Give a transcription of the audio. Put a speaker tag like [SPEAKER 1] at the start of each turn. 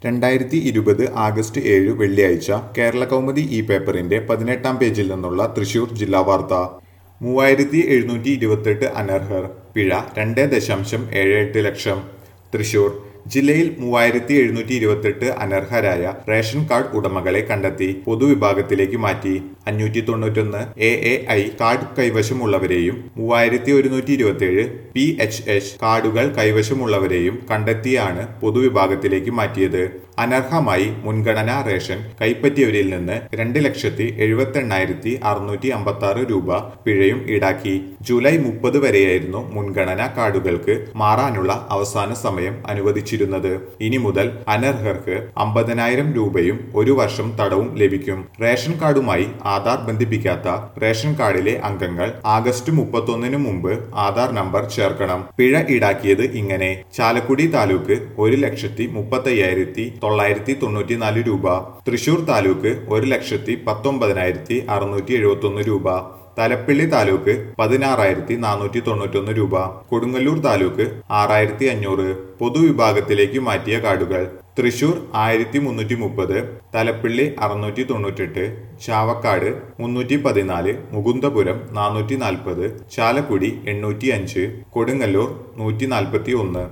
[SPEAKER 1] രണ്ടായിരത്തി ഇരുപത് ആഗസ്റ്റ് ഏഴ് വെള്ളിയാഴ്ച കേരള കൗമുദി ഈ പേപ്പറിന്റെ പതിനെട്ടാം പേജിൽ നിന്നുള്ള തൃശൂർ ജില്ലാ വാർത്ത മൂവായിരത്തി എഴുന്നൂറ്റി ഇരുപത്തെട്ട് അനർഹർ പിഴ രണ്ട് ദശാംശം ഏഴ് എട്ട് ലക്ഷം തൃശൂർ ജില്ലയിൽ മൂവായിരത്തി എഴുന്നൂറ്റി ഇരുപത്തെട്ട് അനർഹരായ റേഷൻ കാർഡ് ഉടമകളെ കണ്ടെത്തി പൊതുവിഭാഗത്തിലേക്ക് മാറ്റി അഞ്ഞൂറ്റി തൊണ്ണൂറ്റൊന്ന് എ എ ഐ കാർഡ് കൈവശമുള്ളവരെയും മൂവായിരത്തി ഒരുന്നൂറ്റി ഇരുപത്തിയേഴ് പി എച്ച് എച്ച് കാർഡുകൾ കൈവശമുള്ളവരെയും കണ്ടെത്തിയാണ് പൊതുവിഭാഗത്തിലേക്ക് മാറ്റിയത് അനർഹമായി മുൻഗണനാ റേഷൻ കൈപ്പറ്റിയവരിൽ നിന്ന് രണ്ട് ലക്ഷത്തി എഴുപത്തി എണ്ണായിരത്തി അറുന്നൂറ്റി അമ്പത്തി ആറ് രൂപ പിഴയും ഈടാക്കി ജൂലൈ മുപ്പത് വരെയായിരുന്നു മുൻഗണനാ കാർഡുകൾക്ക് മാറാനുള്ള അവസാന സമയം അനുവദിച്ചിരുന്നത് ഇനി മുതൽ അനർഹർക്ക് അമ്പതിനായിരം രൂപയും ഒരു വർഷം തടവും ലഭിക്കും റേഷൻ കാർഡുമായി ആധാർ ബന്ധിപ്പിക്കാത്ത റേഷൻ കാർഡിലെ അംഗങ്ങൾ ആഗസ്റ്റ് മുപ്പത്തൊന്നിന് മുമ്പ് ആധാർ നമ്പർ ചേർക്കണം പിഴ ഈടാക്കിയത് ഇങ്ങനെ ചാലക്കുടി താലൂക്ക് ഒരു ലക്ഷത്തി മുപ്പത്തയ്യായിരത്തി തൊള്ളായിരത്തി തൊണ്ണൂറ്റിനാല് രൂപ തൃശൂർ താലൂക്ക് ഒരു ലക്ഷത്തി പത്തൊമ്പതിനായിരത്തി അറുന്നൂറ്റി എഴുപത്തി ഒന്ന് രൂപ തലപ്പള്ളി താലൂക്ക് പതിനാറായിരത്തി നാനൂറ്റി തൊണ്ണൂറ്റൊന്ന് രൂപ കൊടുങ്ങല്ലൂർ താലൂക്ക് ആറായിരത്തി അഞ്ഞൂറ് പൊതുവിഭാഗത്തിലേക്ക് മാറ്റിയ കാർഡുകൾ തൃശൂർ ആയിരത്തി മുന്നൂറ്റി മുപ്പത് തലപ്പള്ളി അറുന്നൂറ്റി തൊണ്ണൂറ്റെട്ട് ചാവക്കാട് മുന്നൂറ്റി പതിനാല് മുകുന്ദപുരം നാനൂറ്റി നാൽപ്പത് ചാലക്കുടി എണ്ണൂറ്റി അഞ്ച് കൊടുങ്ങല്ലൂർ നൂറ്റി നാൽപ്പത്തി ഒന്ന്